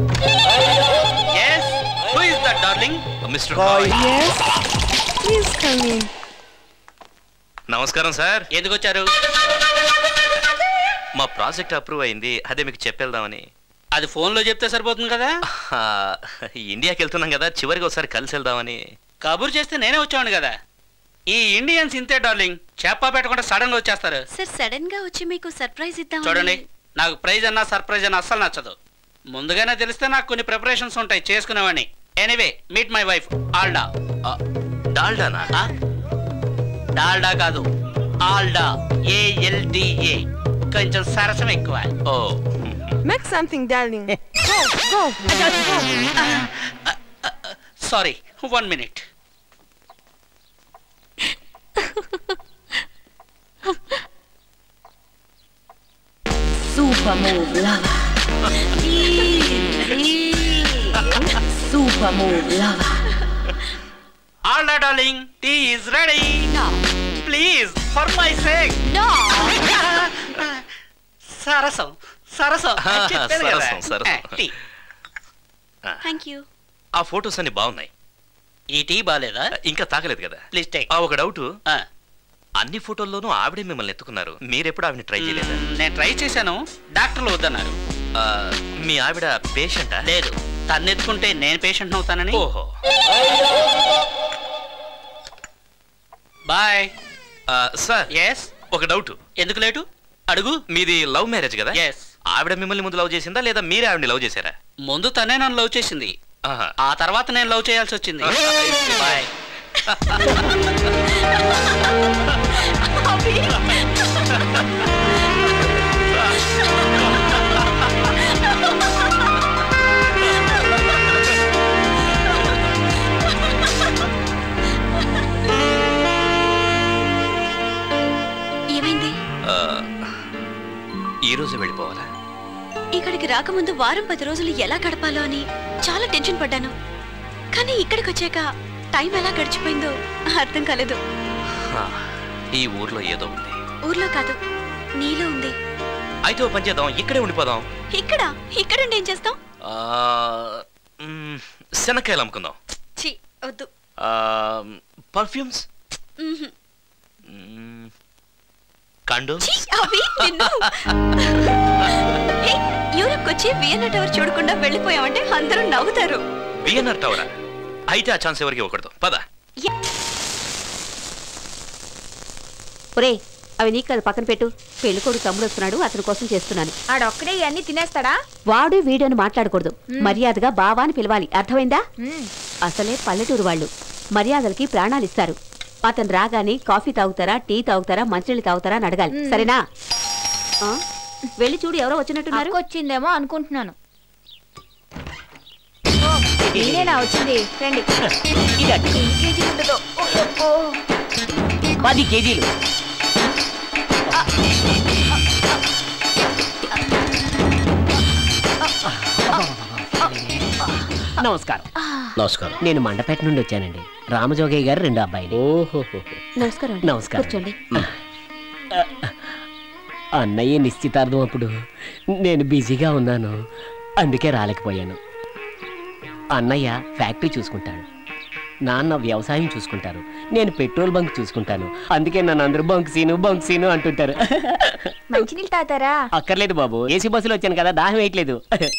Yes who is that darling mister Yes. Please come in. నమస్కారం sir ఎందుకు వచ్చారు మా ప్రాజెక్ట్ అప్రూవ్ అయింది అదే మీకు చెప్పేద్దామని అది ఫోన్లో చెప్తే సరిపోతుంది కదా ఆ, ఇండియాకి వెళ్తున్నాం కదా చివరికి ఒకసారి కలిసి వెళ్దామని కబురు చేస్తే నేనే వచ్చాను కదా ఈ ఇండియన్స్ ఇంతే డార్లింగ్ చెప్పా పెట్టకుండా సడన్ గా వచ్చేస్తారు సార్ సడన్ గా వచ్చి మీకు సర్ప్రైజ్ ఇద్దాం చూడండి నాకు ప్రైజ్ అన్నా సర్ప్రైజ్ అన్నా అస్సలు నచ్చదు ముందుగానే తెలిస్తే నాకు కొన్ని ప్రిపరేషన్స్ ఉంటాయి చేసుకునేవాడిని anyway meet my wife Alda ఆ, డాల్డానా ఆ? డాల్డా కాదు ఆల్డా ఏఎల్డిఏ కొంచెం సరసం ఎక్కువ ఓ Make something, darling. Go, go. Sorry one minute Super move lover. Super move lover. ఆల్డా darling tea is ready No. Please for my sake No. సరసం సరసం ఆ, చెప్పాను కదా. సరసం, సరసం. ఆ, టీ. థ్యాంక్ యూ ఆ ఫొటోస్ అన్ని బాగున్నాయి ఈ టీ బాగాలేదా ఇంకా తాగలేదు కదా ప్లీజ్ టేక్ ఆ ఒక డౌట్ అన్ని ఫోటోల్లోనూ ఆవిడే మిమ్మల్ని ఎత్తుకున్నారు మీరెప్పుడు ఆవిడని ట్రై చేయలేదా నేను ట్రై చేశాను డాక్టర్లు వద్దన్నారు ఆ, మీ ఆవిడ పేషెంటా లేదు తను ఎత్తుకుంటే నేను పేషెంట్ అవుతానని ఓహో బాయ్ ఆ, సార్ ఎస్ ఒక డౌట్ ఎందుకు లేటు అడుగు మీది లవ్ మ్యారేజ్ కదా ఎస్ ఆవిడ మిమ్మల్ని ముందు లవ్ చేసిందా లేదా మీరే ఆవిడని లవ్ చేశారా ముందు తనే నన్ను లవ్ చేసింది ఆహా. ఆ తర్వాత నేను లవ్ చేయాల్సి వచ్చింది బాయ్ ఏమైంది ఆ, ఈ రోజు వెళ్ళిపోవాలా ఇక్కడికి రాకముందు వారం పది రోజులు ఎలా గడపాలో అని చాలా టెన్షన్ పడ్డాను కానీ ఇక్కడికి వచ్చాక టైం ఎలా గడిచిపోయిందో అర్థం కాలేదు హా, ఈ ఊర్లో ఏదో ఉంది ఊర్లో కాదు నీలో ఉంది అయితే ఓ పని చేద్దాం ఇక్కడే ఉండిపోదాం ఇక్కడ ఇక్కడుండి ఏం చేస్తాం ఆ, మ్, శనక్కాయలు అమ్ముకుందాం ఛీ వద్దు పర్ఫ్యూమ్స్ మ్హూ. కండు ఛీ, అవి నిన్ను హే, యూరప్ వచ్చి వియన్నా టవర్ చూడకుండా వెళ్ళిపోయామంటే అందరూ నవ్వుతారు విఎన్ఆర్ టవరా అయితే ఆ ఛాన్స్ ఎవరికి ఇవ్వకూడదు పద ఒరే అవి నీకు కాదు పక్కన పెట్టు పెళ్ళికొడు తమ్ముడు వస్తున్నాడు అతని కోసం చేస్తున్నాను ఆడొక్కడే ఇవన్నీ తినేస్తాడా వాడు వీడియోని మాట్లాడకూడదు మర్యాదగా బావా అని పిలవాలి అర్థమైందా అసలే పల్లెటూరు వాళ్ళు మర్యాదలకి ప్రాణాలు ఇస్తారు అతను రాగానే కాఫీ తాగుతారా టీ తాగుతారా మంచినీళ్ళు తాగుతారా అని అడగాలి సరేనా ఆ? వెళ్ళి చూడు ఎవరో వచ్చినట్టున్నారు అక్క వచ్చిందేమో అనుకుంటున్నాను ఓ, నేనేనా వచ్చింది రండి ఎన్ని కేజీలు ఉంటుందో ఓ, ఓ. పది కేజీలు నమస్కారం నమస్కారం నేను మండపేట నుండి వచ్చానండి రామజోగయ్య గారు రెండు అబ్బాయిని ఓహో నమస్కారం అండి. నమస్కారం. కూర్చోండి అన్నయ్య నిశ్చితార్థం అప్పుడు నేను బిజీగా ఉన్నాను అందుకే రాలేకపోయాను అన్నయ్య ఫ్యాక్టరీ చూసుకుంటాడు నాన్న వ్యవసాయం చూసుకుంటారు నేను పెట్రోల్ బంక్ చూసుకుంటాను అందుకే నన్ను అందరూ బంక్ సీను బంక్ సీను అంటుంటారు మంచినీళ్ళు తాగుతారా అక్కర్లేదు బాబు ఏసీ బస్సులో వచ్చాను కదా దాహం వేయట్లేదు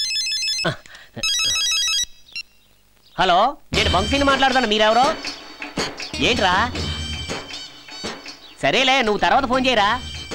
హలో నేను బంక్సీని మాట్లాడుతాను మీరెవరో ఏంట్రా సరేలే నువ్వు తర్వాత ఫోన్ చేయరా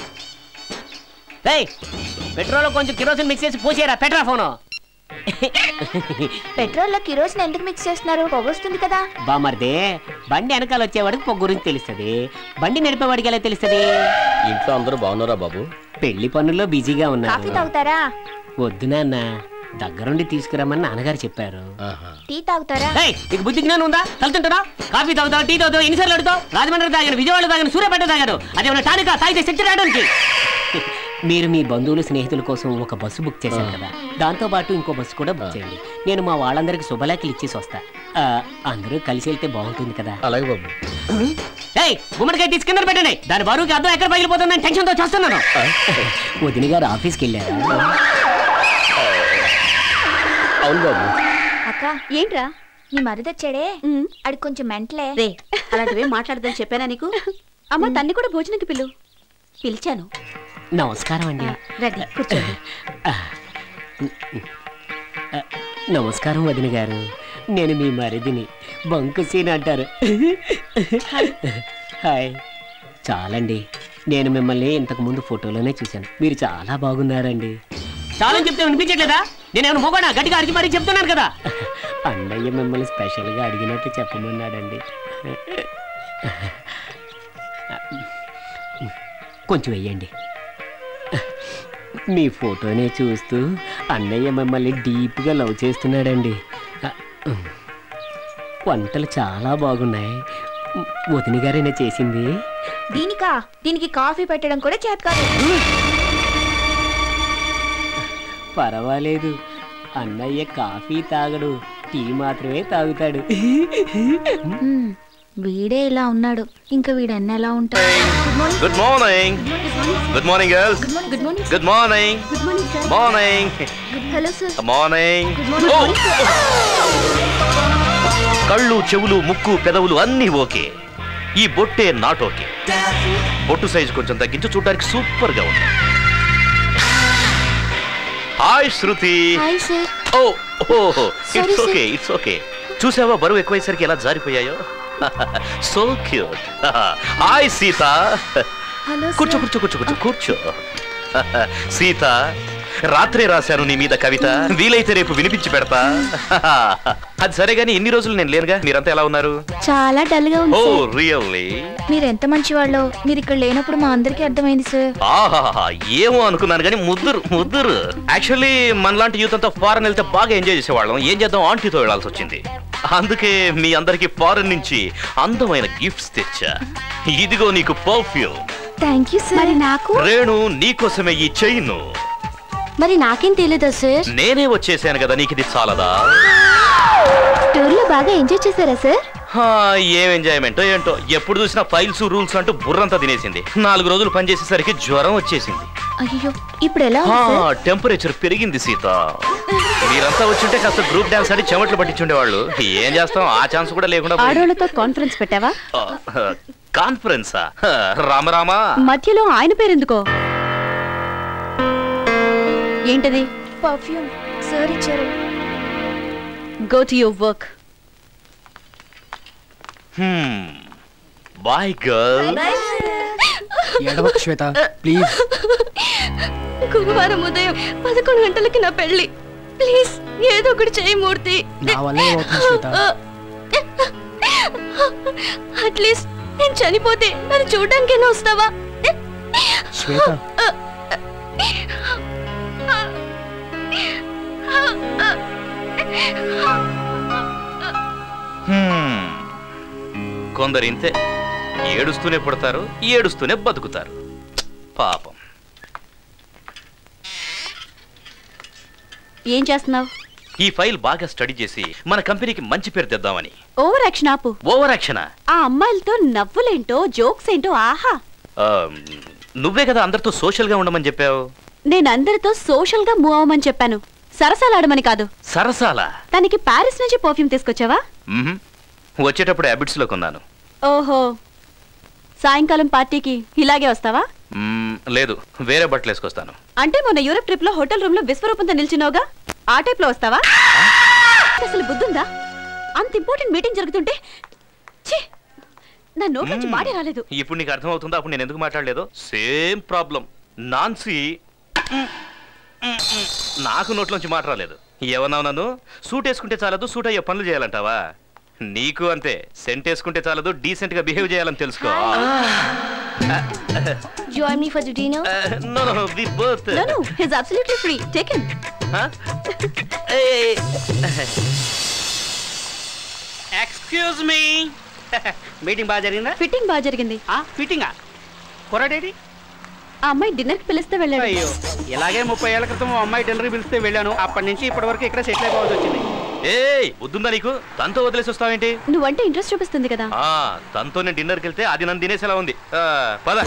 రేయ్ పెట్రోల్లో కొంచెం కిరోసిన్ మిక్స్ చేసి పోసేయరా పెట్రా ఫోను పెట్రోల్లో కిరోసిన్ ఎందుకు మిక్స్ చేస్తున్నారు పొగొస్తుంది కదా బామర్దే బండి వెనకాల వచ్చేవాడికి పొగ గురించి తెలుస్తుంది బండి నడిపేవాడికి ఎలా తెలుస్తుంది ఇంట్లో అందరూ బాగున్నారా బాబు పెళ్లి పనుల్లో బిజీగా కాఫీ ఉన్నారు తాగుతారా వద్దు నాన్న దగ్గరుండి తీసుకురమ్మని నాన్నగారు చెప్పారు ఆహా. టీ తాగుతారా ఏయ్, నీకు బుద్ధి జ్ఞానం ఉందా తలుతుంటారా కాఫీ తాగుతావు టీ తాగుతావు ఎన్నిసార్లు అడుగుతావు రాజమండ్రి తాగాను విజయవాడ తాగాను సూర్యాపేట తాగాను అదేమన్నా టానికా తాగితే శక్తి రావడానికి మీరు మీ బంధువులు స్నేహితుల కోసం ఒక బస్సు బుక్ చేశారు కదా దాంతో పాటు ఇంకో బస్సు కూడా బుక్ చేయండి నేను మా వాళ్ళందరికి శుభలేఖలు ఇచ్చేసి వస్తా ఆ, అందరూ కలిసి వెళ్తే బాగుంటుంది కదా అలాగే బాబు ఏయ్ గుమ్మడికాయ తీసి కింద పెట్టండి దాని బరువుకి అర్థం ఎక్కడ పగిలిపోతుందని టెన్షన్తో చేస్తున్నాను వదిన గారు ఆఫీస్కి వెళ్ళారు అవును బాబు అక్క ఏంట్రా నీ మరిదొచ్చాడే ఉమ్. అది కొంచెం మెంటలే రే అలాంటివే మాట్లాడదని చెప్పానా నీకు అమ్మ తన్ని కూడా భోజనంకి పిలు పిలిచాను నమస్కారం అండి రండి కూర్చోండి నమస్కారం వదిన గారు నేను మీ మరిదిని బంకు సీన్ అంటారు హాయ్ చాలండి నేను మిమ్మల్ని ఇంతకు ముందు ఫోటోలోనే చూశాను మీరు చాలా బాగున్నారండి చాలని చెప్తే వినిపించట్లేదా నేను ఏమైనా మొగడా గట్టిగా అడిగి మరీ చెప్తున్నాను కదా అన్నయ్య మిమ్మల్ని స్పెషల్గా అడిగినట్టు చెప్పమన్నాడండి కొంచెం వెయ్యండి మీ ఫోటోనే చూస్తూ అన్నయ్య మిమ్మల్ని డీప్గా లవ్ చేస్తున్నాడండి ఆ, ఉమ్. వంటలు చాలా బాగున్నాయి వదిన గారైనా చేసింది దీనికా దీనికి కాఫీ పెట్టడం కూడా చేత కాదు పర్వాలేదు అన్నయ్య కాఫీ తాగడు టీ మాత్రమే తాగుతాడు హ్మ్, వీడే ఇలా ఉన్నాడు ఇంకా వీడన్న ఎలా ఉంటాడు good morning good morning girls good morning good morning good morning sir morning hello sir morning good morning కళ్ళు చెవులు ముక్కు పెదవులు అన్నీ ఓకే ఈ బొట్టే నాట్ ఓకే బొట్టు సైజు కొంచెం తగ్గించి చూడడానికి సూపర్ గా ఉంది హాయ్ శృతి హాయ్ సార్ ఓ ఓ Sorry, it's sir. Okay it's okay చూసావా బరువు ఎక్కువైసరికి ఎలా జారిపోయాయో so cute hi Sita hello కూర్చో కూర్చో కూర్చో కూర్చో కూర్చో సీత రాత్రే రాశాను నీ మీద కవిత వీలైతే రేపు వినిపించి పెడతా అది సరే గానీ ఇన్ని రోజులు నేను లేనుగా మీరంతా ఎలా ఉన్నారు చాలా డల్ గా ఓ ఉంది సార్ రియల్లీ మీరు ఎంత మంచి వాళ్ళో మీరు ఇక్కడ లేనప్పుడు మా అందరికీ అర్థమైంది సార్ ఆహాహా ఏమో అనుకున్నాను కానీ ముద్దురు ముద్దురు యాక్చువల్లీ మనలాంటి యూత్ అంతా ఫారెన్ వెళ్తే బాగా ఎంజాయ్ చేసేవాళ్ళం ఏం చేద్దాం ఆంటీతో వెళ్ళాల్సి వచ్చింది అందుకే మీ అందరికి ఫారెన్ నుంచి అందమైన గిఫ్ట్స్ తెచ్చా ఇదిగో నీకు పర్ఫ్యూమ్ థ్యాంక్ యూ సార్ నాకు రేణు నీకోసమే ఈ చైను మరి నాకేం తెలియదా సార్ నేనే వచ్చేసాను కదా నీకు ఇది చాలదా టూర్ లో బాగా ఎంజాయ్ చేశారా సార్ హా, ఏం ఎంజాయ్మెంటో ఏంటో ఎప్పుడు చూసినా ఫైల్స్ రూల్స్ అంటూ బుర్రంతా తినేసింది నాలుగు రోజులు పనిచేసేసరికి జ్వరం వచ్చేసింది అయ్యో ఇప్పుడు ఎలా ఉంది సార్ టెంపరేచర్ పెరిగింది సీత మీరంతా వచ్చుంటే కాస్త గ్రూప్ డాన్స్ ఆడి చెమట్లు పట్టించుండేవాళ్ళు ఏం చేస్తాం ఆ ఛాన్స్ కూడా లేకుండా పోయింది. ఆడోళ్ళతో కాన్ఫరెన్స్ పెట్టావా ఆ, కాన్ఫరెన్సా హ, రామరామా మధ్యలో ఆయన పేరెందుకో ఏంటది పర్ఫ్యూమ్ సార్ ఇచ్చారు go to your work boy girl ఎడవకు శ్వేత ప్లీజ్ గురువారం ఉదయం పదకొండు గంటలకి నా పెళ్లి ప్లీజ్ ఏదో ఒకటి చేయి మూర్తి నా వల్ల ఏమవుతుంది శ్వేత అట్లీస్ట్ నేను చనిపోతే నన్ను చూడడానికైనా వస్తావా శ్వేత హ్మ్. కొందరు ఇంతే ఏడుస్తూనే పుడతారు ఏడుస్తూనే బతుకుతారు పాపం ఏం చేస్తున్నావు ఈ ఫైల్ బాగా స్టడీ చేసి మన కంపెనీకి మంచి పేరు తెద్దామని ఓవర్ యాక్షన్ ఆపు ఓవర్ యాక్షన్ ఆ అమ్మాయిలతో నవ్వులేంటో జోక్స్ ఏంటో ఆహా నువ్వే కదా అందరితో సోషల్ గా ఉండమని చెప్పావు నేను అందరితో సోషల్ గా మూవ్ అవ్వమని చెప్పాను సరసాలాడమని కాదు సరసాల తనకి ప్యారిస్ నుంచి పర్ఫ్యూమ్ తీసుకొచ్చావా మ్హూ. వచ్చేటప్పుడు హ్యాబిట్స్ లో కొన్నాను ఓహో సాయంకాలం పార్టీకి ఇలాగే వస్తావా మ్మ్, లేదు వేరే బట్టలు వేసుకొస్తాను అంటే మొన్న యూరప్ ట్రిప్ లో హోటల్ రూమ్ లో విశ్వరూపంతో నిల్చున్నావుగా ఆ టైప్ లో వస్తావా అసలు బుద్ధుందా అంత ఇంపార్టెంట్ మీటింగ్ జరుగుతుంటే ఛీ నా నోట్ నుంచి మాడే రాలేదు ఇప్పుడు నీకు అర్థమవుతుందా అప్పుడు నేను ఎందుకు మాట్లాడలేదు సేమ్ ప్రాబ్లం నాన్సీ మ్, మ్, మ్, నాకు నోట్లోంచి మాట రాలేదు ఏమన్నావు నన్ను సూట్ వేసుకుంటే చాలదు సూట్ అయ్యే పనులు చేయాలంటావా నీకు అంతే సెంట్ వేసుకుంటే చాలదు డీసెంట్ గా బిహేవ్ చేయాలని తెలుసుకో join me for the dinner no no the birth no no his absolutely free take him excuse me meeting బాగా జరిగిందా ఫిట్టింగ్ బాగా జరిగింది ఫిట్టింగా కుర్రాడేటి ఆ అమ్మాయి డిన్నర్ కి పిలిస్తే వెళ్ళాడు అయ్యో ఇలాగే ముప్పై ఏళ్ల క్రితం ఓ అమ్మాయి డిన్నర్ పిలిస్తే వెళ్ళాను అప్పటి నుంచి ఇప్పటి వరకు ఇక్కడ సెటిల్ అయిపోవాల్సి వచ్చింది ఏయ్ వద్దుందా నీకు తనతో వదిలేసి వస్తావేంటి నువ్వంటే ఇంట్రెస్ట్ చూపిస్తుంది కదా ఆ తనతో నేను డిన్నర్కి వెళ్తే అది నన్ను తినేసేలా ఉంది ఆ, పద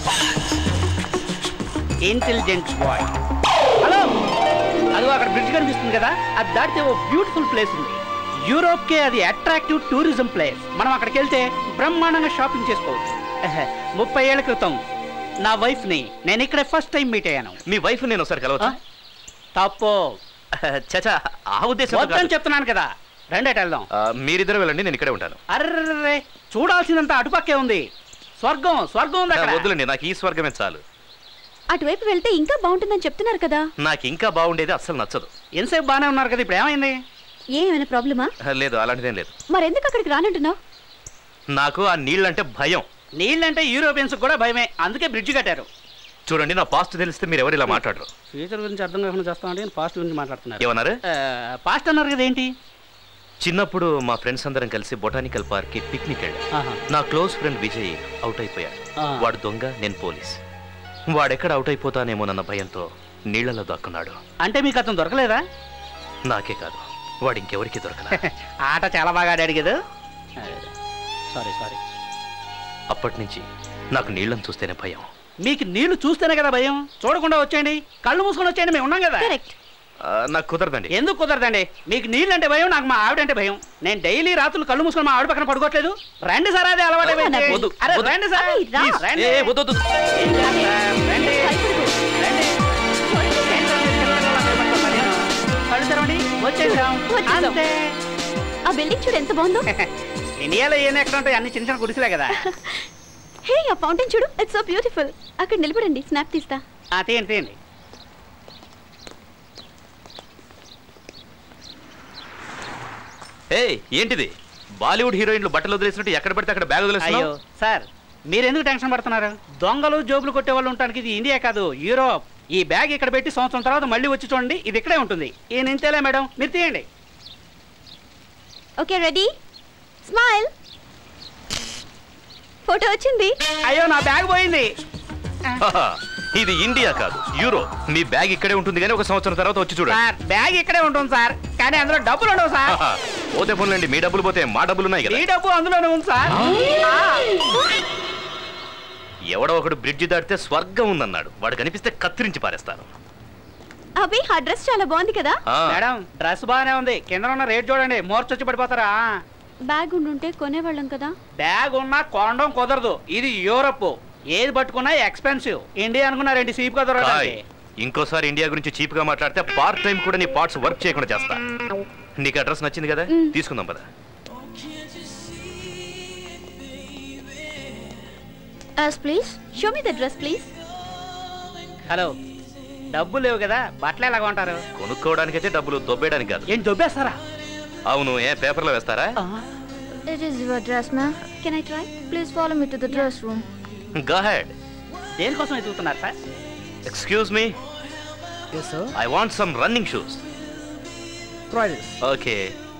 ఇంటెలిజెంట్ బాయ్ హలో అదిగో అక్కడ బ్రిడ్జ్ కనిపిస్తుంది కనిపిస్తుంది కదా అది దాటితే ఓ బ్యూటిఫుల్ ప్లేస్ ఉంది యూరోప్ కే అది అట్రాక్టివ్ టూరిజం ప్లేస్ మనం అక్కడికి వెళ్తే బ్రహ్మాండంగా షాపింగ్ చేసుకోవచ్చు ఎహె, ముప్పై ఏళ్ల క్రితం నా వైఫ్ ని నేను ఇక్కడ ఫస్ట్ టైం మీట్ అయ్యాను మీ వైఫ్ నేను ఒకసారి కలవచ్చు తప్పు చచా ఆ ఉద్దేశం వద్దని చెప్తున్నాను కదా రండి అటు వెళ్దాం మీరిద్దరు వెళ్ళండి నేను ఇక్కడే ఉంటాను అర్రే చూడాల్సిందంతా అటుపక్కే ఉంది స్వర్గం స్వర్గం ఉంది అక్కడ వద్దులండి నాకు ఈ స్వర్గమే చాలు అటువైపు వెళ్తే ఇంకా బాగుంటుందని చెప్తున్నారు కదా నాకు ఇంకా బాగుండేది అస్సలు నచ్చదు ఎంతసేపు బాగానే ఉన్నారు కదా ఇప్పుడు ఏమైంది ఏమైనా ప్రాబ్లమా లేదు అలాంటిదేం లేదు మరెందుకు అక్కడికి రానంటున్నావు నాకు ఆ నీళ్ళంటే భయం నీళ్ళంటే యూరోపియన్స్ కూడా భయమే అందుకే బ్రిడ్జ్ కట్టారు చూడండి నా పాస్ట్ తెలిస్తే మీరు ఎవరు ఇలా మాట్లాడరు ఫ్యూచర్ గురించి అర్థం కాకుండా చేస్తామంటే పాస్ట్ గురించి మాట్లాడుతున్నారు ఏమన్నారు పాస్ట్ అన్నారు కదా ఏంటి చిన్నప్పుడు మా ఫ్రెండ్స్ అందరం కలిసి బొటానికల్ పార్క్ కి పిక్నిక్ వెళ్ళాం ఆహా. నా క్లోజ్ ఫ్రెండ్ విజయ్ అవుట్ అయిపోయాడు ఆ. వాడు దొంగ నేను పోలీస్ వాడెక్కడ అవుట్ అయిపోతానేమోనన్న భయంతో నీళ్లలో దాక్కున్నాడు అంటే మీకు అతను దొరకలేదా నాకే కాదు వాడు ఇంకెవరికి దొరకలా ఆట చాలా బాగా ఆడాడు కదా సారీ సారీ అప్పటి నుంచి నాకు నీళ్ళని చూస్తేనే భయం మీకు నీళ్లు చూస్తేనే కదా భయం చూడకుండా వచ్చేయండి కళ్ళు మూసుకొని వచ్చేయండి మేము ఉన్నాం కదా ఆ, నాకు కుదరదండి ఎందుకు కుదరదండి మీకు నీళ్ళు అంటే భయం నాకు మా ఆవిడ అంటే భయం నేను డైలీ రాత్రులు కళ్ళు మూసుకొని మా ఆవిడ పక్కన పడుకోవట్లేదు రండి సార్ అదే అలవాటు అయిపోయింది. వద్దు, అరే వద్దు. రండి సార్ అరే, రా. Please, రండి. ఏ, వద్దు, వద్దు. ఏం చేస్తారు? రండి. రండి. ఏంటో మీరు చిన్నపిల్లలా భయపడతారు నేను. కళ్ళు తెరవండి. వచ్చేసాం వచ్చేసాం. అంతే ఆ బిల్డింగ్ చూడు ఎంత బాగుందో ఇండియాలో ఏం ఎక్కడ ఉంటాయి అన్ని చిన్న చిన్న గుడిసెలే కదా హే ఆ ఫౌంటైన్ చూడు ఇట్స్ సో బ్యూటిఫుల్ అక్కడ నిలబడండి స్నాప్ తీస్తా ఆ, తీయండి తీయండి ఏ ఏంటిది బాలీవుడ్ హీరోయిన్లు బట్టలు వదిలేసినట్టు ఎక్కడ పడితే అక్కడ బ్యాగ్ అయ్యో వదిలేస్తున్నావు సార్ మీరు ఎందుకు టెన్షన్ పడుతున్నారు దొంగలు జోబులు కొట్టే వాళ్ళు ఉండడానికి ఇది ఇండియా కాదు యూరోప్ ఈ బ్యాగ్ ఇక్కడ పెట్టి సంవత్సరం తర్వాత మళ్ళీ వచ్చి చూడండి ఇది ఇక్కడే ఉంటుంది ఈ నింతేలే మేడం మీరు తీయండి ఓకే రెడీ స్మైల్ ఫోటో వచ్చింది అయ్యో నా బ్యాగ్ పోయింది హాహా, ఇది ఇండియా కాదు యూరో మీ బ్యాగ్ ఇక్కడే ఉంటుంది కానీ ఒక సంవత్సరం తర్వాత వచ్చి చూడండి సార్ బ్యాగ్ ఇక్కడే ఉంటుంది సార్ కానీ అందులో డబ్బులు ఉండవు సార్ హాహా, పోతే పోన్లేండి మీ డబ్బులు పోతే మా డబ్బులు ఉన్నాయి కదా ఈ డబ్బు అందులోనే ఉంది సార్ ఆ. ఎవడో ఒకడు బ్రిడ్జి దాటితే స్వర్గం ఉందన్నాడు వాడు కనిపిస్తే కత్తిరించి పారేస్తాను అభి ఆ డ్రెస్ చాలా బాగుంది కదా ఆ, మేడం డ్రెస్ బాగానే ఉంది కింద ఉన్న రేట్ చూడండి మోర్చొచ్చి పడిపోతారా బ్యాగ్ ఉండుంటే కొనేవాళ్ళం కదా బ్యాగ్ ఉన్నా కొనడం కుదరదు ఇది యూరప్ ఏది పట్టుకున్నా ఎక్స్పెన్సివ్ ఇండియా అనుకున్నారండి సీప్ గా కాయ్, దొరకడానికి ఇంకోసారి ఇండియా గురించి చీప్ గా మాట్లాడితే పార్ట్ టైం కూడా నీ పార్ట్స్ వర్క్ చేయకుండా చేస్తా నీకు అడ్రస్ నచ్చింది కదా తీసుకుందాం పద yes please show me the dress please hello డబ్బులు లేవు కదా బట్టలు ఎలాగ ఉంటారు కొనుక్కోవడానికైతే డబ్బులు దొబ్బేయడానికి కాదు ఏం దొబ్బేస్తారా అవును ఏ పేపర్లో వేస్తారా It is your dress, ma'am. Can I try Please follow me to the dress room. Go ahead దేనికోసం ఎదుగుతున్నారు sir excuse me Yes, sir. I want some running shoes Try this. Okay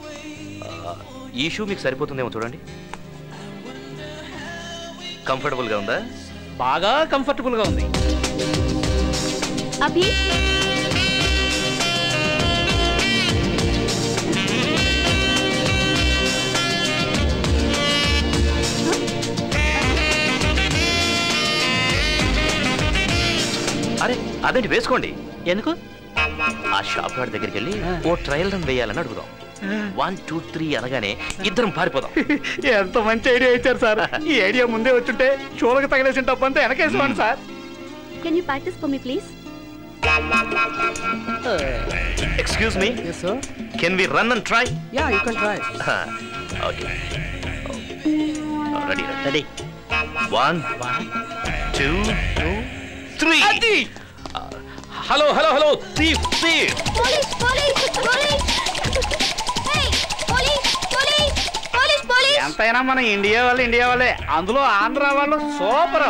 ఈ షూ మీకు సరిపోతుందేమో చూడండి కంఫర్టబుల్గా ఉందా బాగా comfortable గా ఉంది అభి అరే అదేంటి వేసుకోండి ఎందుకు ఆ షాప్ వాడి దగ్గరికి వెళ్ళి ఓ ట్రయల్ రన్ వేయాలని అడుగుదాం వన్ టూ త్రీ అనగానే ఇద్దరం పారిపోదాం ఎంత మంచి ఐడియా ఇచ్చారు సార్ ఈ ఐడియా ముందే వచ్చుంటే షోలకు తగిలేసిన డబ్బు అంతా వెనకేసుకోండి sir can you practice for me please excuse me Yes, sir. Can we run and try Yeah, you can try. Okay ready ready one two three hello hello hello thief thief police police police hey police police police police ఎంతైనా మన India వాళ్ళు India వాళ్ళే అందులో ఆంధ్ర వాళ్ళు super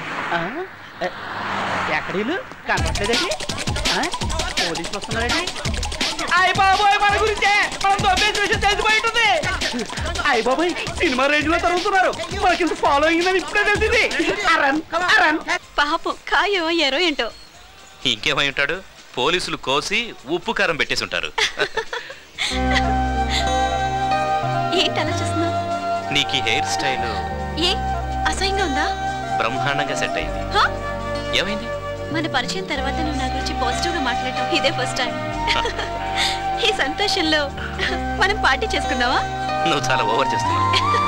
ఎక్కడ వీళ్ళు కనపట్లేదండి ఆ? పోలీసులు వస్తున్నారండి అయ్య బాబోయ్ మన గురించే మనం దొబ్బేసిన విషయం తెలిసిపోయి ఉంటుంది అయ్య బాబోయ్ సినిమా రేంజ్ లో తరుగుతున్నారు మనకి ఇంత ఫాలోయింగ్ అని ఇప్పుడే తెలిసింది అరన్ అరన్ పాపం ఖాయం అయ్యారో ఏంటో ఇంకేమై ఉంటాడు పోలీసులు కోసి ఉప్పు కారం పెట్టేసి ఉంటారు ఏంటి అలా చూస్తున్నావు నీకు ఈ హెయిర్ స్టైల్ ఏ అసహ్యంగా ఉందా బ్రహ్మాండంగా సెట్ అయింది హా? ఏమైంది మన పరిచయం తర్వాత నువ్వు నా గురించి పాజిటివ్ గా మాట్లాడటం ఇదే ఫస్ట్ టైం ఈ సంతోషంలో మనం పార్టీ చేసుకుందామా నువ్వు చాలా ఓవర్ చేస్తున్నావు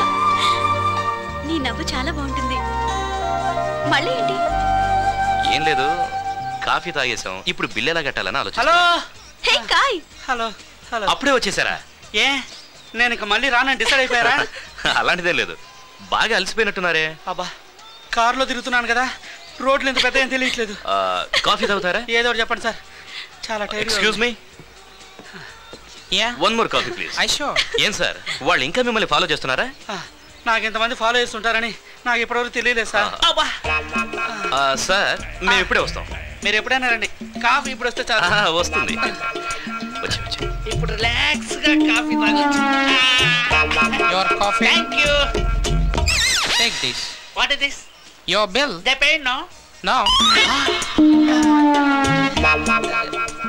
నీ నవ్వు చాలా బాగుంటుంది మళ్ళీ ఏంటి ఏం లేదు కాఫీ తాగేసాం ఇప్పుడు బిల్ ఎలా కట్టాలని ఆలోచన హలో హే కాయ్ హలో హలో అప్పుడే వచ్చేసారా ఏ నేను ఇక మళ్ళీ రానని డిసైడ్ అయిపోయారా అలాంటిదే లేదు బాగా అలసిపోయినట్టున్నారే అబ్బా కారులో తిరుగుతున్నాను కదా రోడ్లు ఎంత పెద్ద ఏం తెలియట్లేదు ఆ, కాఫీ తాగుతారా ఏదో ఒకటి చెప్పండి సార్ చాలా tired excuse me ya one more coffee please I show ఏం సార్ వాళ్ళు ఇంకా మిమ్మల్ని ఫాలో చేస్తున్నారా నాకు ఇంతమంది ఫాలో చేస్తుంటారని నాకు ఇప్పటివరకు తెలియలేదు సార్ అబ్బా ఆ, సార్ మేము ఇప్పుడే వస్తాం మీరు ఎప్పుడైనా రండి కాఫీ ఇప్పుడు వస్తే చాలు ఆహా, వస్తుంది వచ్చి వచ్చి ఇప్పుడు రిలాక్స్ గా కాఫీ తాగొచ్చు Your coffee. Thank you Take this. What is this Your bill. They pay no No.